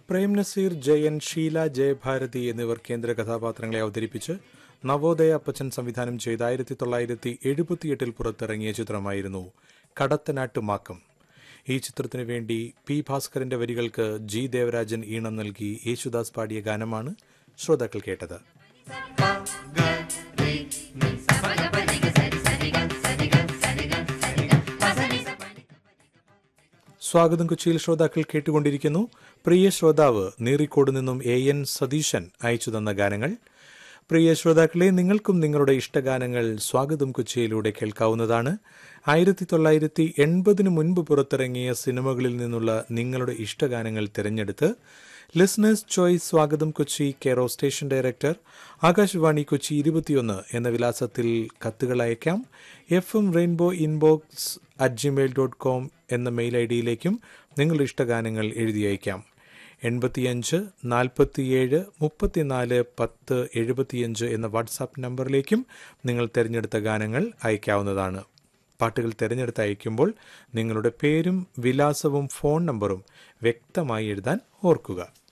പ്രേം നസീർ ജയൻ ഷീല ജയഭാരതി എന്നിവർ കേന്ദ്ര കഥാപാത്രങ്ങളെ അവതരിപ്പിച്ച് നവോദയ അപ്പച്ചൻ സംവിധാനം ചെയ്ത ആയിരത്തി തൊള്ളായിരത്തി എഴുപത്തിയെട്ടിൽ പുറത്തിറങ്ങിയ ചിത്രമായിരുന്നു കടത്തനാട്ടുമാക്കം ഈ ചിത്രത്തിനു വേണ്ടി പി ഭാസ്കരന്റെ വരികൾക്ക് ജി ദേവരാജൻ ഈണം നൽകി യേശുദാസ് പാടിയ ഗാനമാണ് ശ്രോതാക്കൾ കേട്ടത് സ്വാഗതം കൊച്ചിയിൽ ശ്രോതാക്കൾ കേട്ടുകൊണ്ടിരിക്കുന്നു പ്രിയ ശ്രോതാവ് നീറിക്കോട് നിന്നും എ എൻ സതീശൻ അയച്ചു തന്ന ഗാനങ്ങൾ പ്രിയ ശ്രോതാക്കളെ നിങ്ങൾക്കും നിങ്ങളുടെ ഇഷ്ടഗാനങ്ങൾ സ്വാഗതം കൊച്ചിയിലൂടെ കേൾക്കാവുന്നതാണ് ആയിരത്തി തൊള്ളായിരത്തി എൺപതിനു മുൻപ് പുറത്തിറങ്ങിയ സിനിമകളിൽ നിന്നുള്ള നിങ്ങളുടെ ഇഷ്ടഗാനങ്ങൾ തിരഞ്ഞെടുത്ത് ലിസ്ണേഴ്സ് ചോയ്സ് സ്വാഗതം Kochi care of station director Akashvani Kochi ഇരുപത്തിയൊന്ന് എന്ന വിലാസത്തിൽ കത്തുകൾ അയക്കാം F M rainbow inbox at Gmail dot com എന്ന മെയിൽ ഐ ഡിയിലേക്കും നിങ്ങളുടെ ഇഷ്ടഗാനങ്ങൾ എഴുതി അയക്കാം എൺപത്തിയഞ്ച് നാൽപ്പത്തിയേഴ് മുപ്പത്തിനാല് പത്ത് എഴുപത്തിയഞ്ച് എന്ന വാട്സാപ്പ് നമ്പറിലേക്കും നിങ്ങൾ തിരഞ്ഞെടുത്ത ഗാനങ്ങൾ അയക്കാവുന്നതാണ് പാട്ടുകൾ തിരഞ്ഞെടുത്ത് അയക്കുമ്പോൾ നിങ്ങളുടെ പേരും വിലാസവും ഫോൺ നമ്പറും വ്യക്തമായി എഴുതാൻ ഓർക്കുക